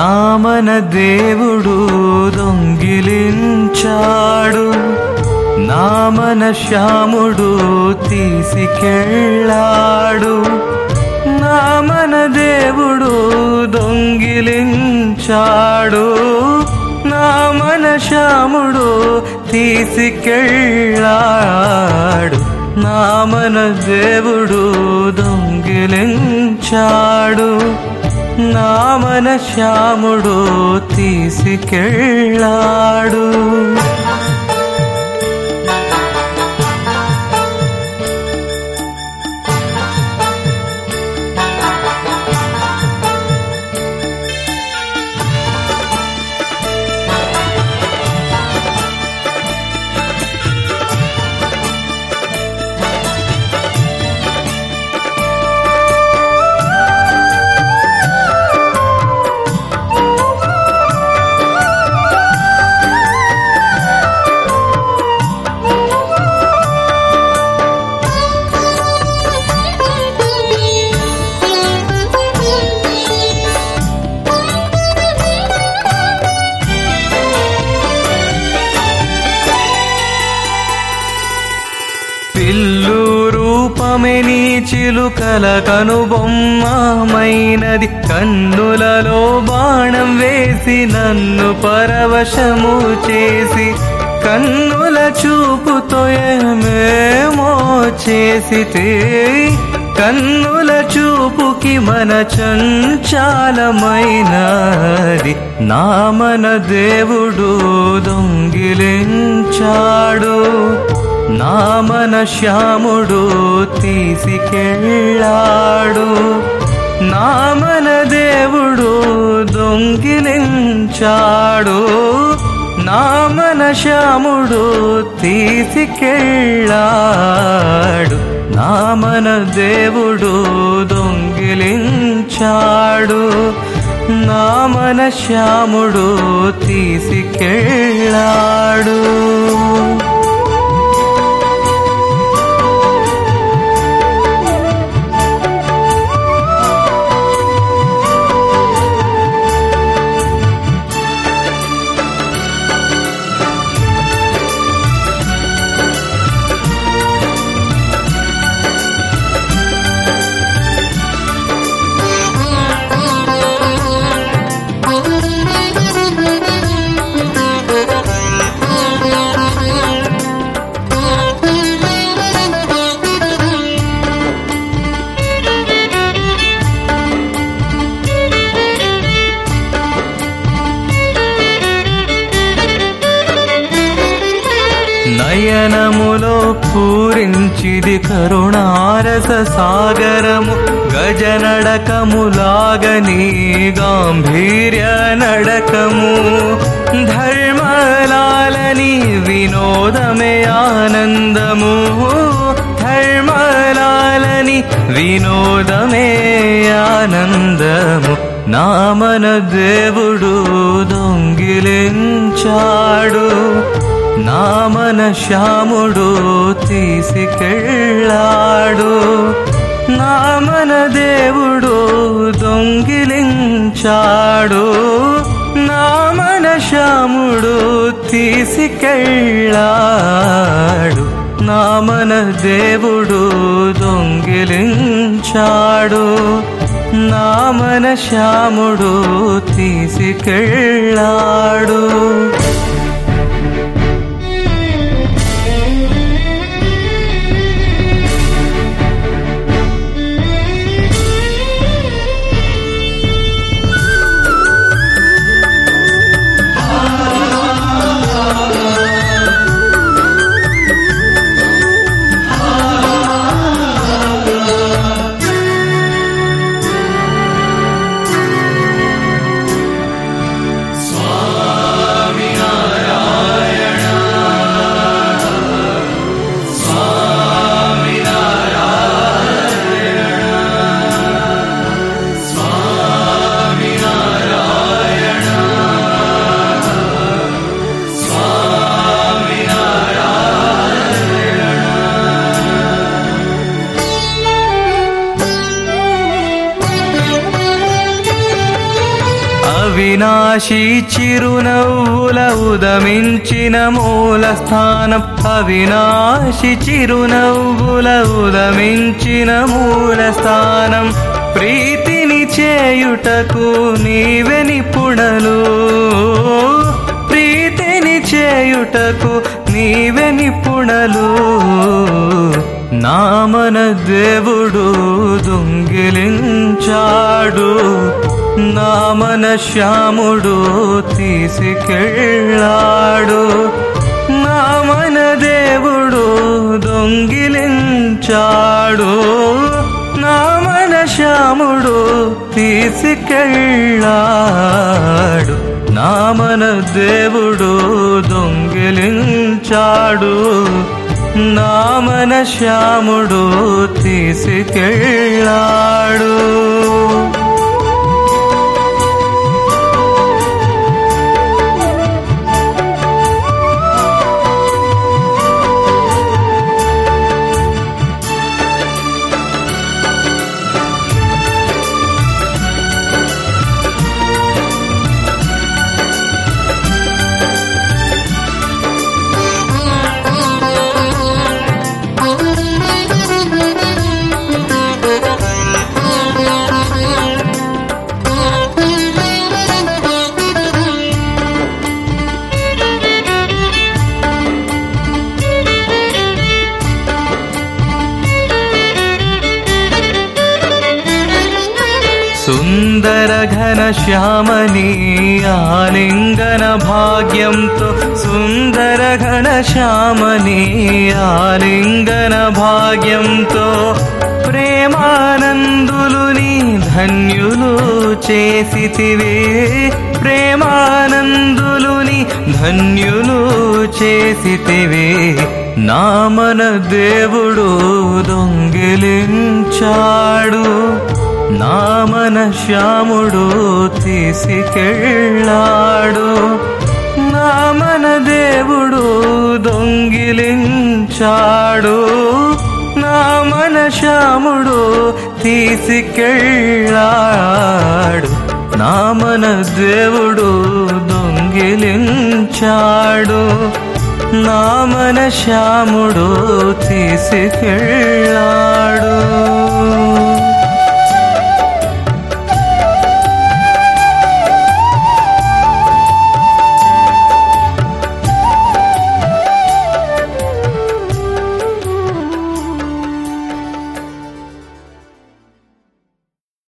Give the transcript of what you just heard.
నామన దేవుడు దొంగిలించాడు నామన శ్యాముడు తీసుకెళ్ళాడు నామన దేవుడు దొంగిలించాడు నామన శ్యాముడు తీసుకెళ్ళాడు నామన దేవుడు దొంగిలించాడు నామన శ్యాముడు తీసుకెళ్ళాడు పిల్లు రూపమే నీ చిలుకల కనుబొమ్మమైనది కన్నులలో బాణం వేసి నన్ను పరవశము చేసి కన్నుల చూపుతో ఏమేమో చేసితే కన్నుల చూపుకి మన చంచాలమైనది నామన దేవుడు దొంగిలించాడు నామన శ్యాముడు తీసుకెళ్ళాడు నామన దేవుడు దొంగిలించాడు నామన శ్యాముడు తీసుకెళ్ళాడు నామన దేవుడు దొంగిలించాడు నామన శ్యాముడు తీసుకెళ్ళాడు నయనములో పూరించిది కరుణారస సాగరము గజ నడకములాగని గాంభీర్య నడకము ధర్మలాలని వినోదమే ఆనందము ధర్మలాలని వినోదమే ఆనందము నామన దేవుడు దొంగిలించాడు నామన శ్యాముడు తీసుకెళ్ళాడు నామన దేవుడు దొంగిలించాడు నామన శ్యాముడు తీసుకెళ్ళాడు నామన దేవుడు దొంగిలించాడు నామన శ్యాముడు తీసుకెళ్ళాడు స్వామినారాయణ అవినాశి చిరునవ్వుల ఉదమించిన మూల స్థానం అవినాశి చిరునవ్వుల ఉదమించిన మూల స్థానం ప్రీతిని చేయుటకు నీవే నిపుణలు ప్రీతిని చేయుటకు నీవే నిపుణలు నామన దేవుడు దొంగిలించాడు నామన శ్యాముడు తీసుకెళ్ళాడు నామన దేవుడు దొంగిలించాడు నామన శ్యాముడు తీసుకెళ్ళాడు నామన దేవుడు దొంగిలించాడు నామన శ్యాముడు తీసుకెళ్ళాడు సుందర ఘన శ్యామని ఆలింగన భాగ్యంతో సుందర ఘన శ్యామని ఆలింగన భాగ్యంతో ప్రేమానందులుని ధన్యులు చేసితివే ప్రేమానందులుని ధన్యులు చేసితివే నామన దేవుడు దొంగిలించాడు నామన శ్యాముడు తీసుకెళ్ళాడు నామన దేవుడు దొంగిలించాడు నామన శ్యాముడు తీసుకెళ్ళాడు నామన దేవుడు దొంగిలించాడు నామన శ్యాముడు తీసుకెళ్ళాడు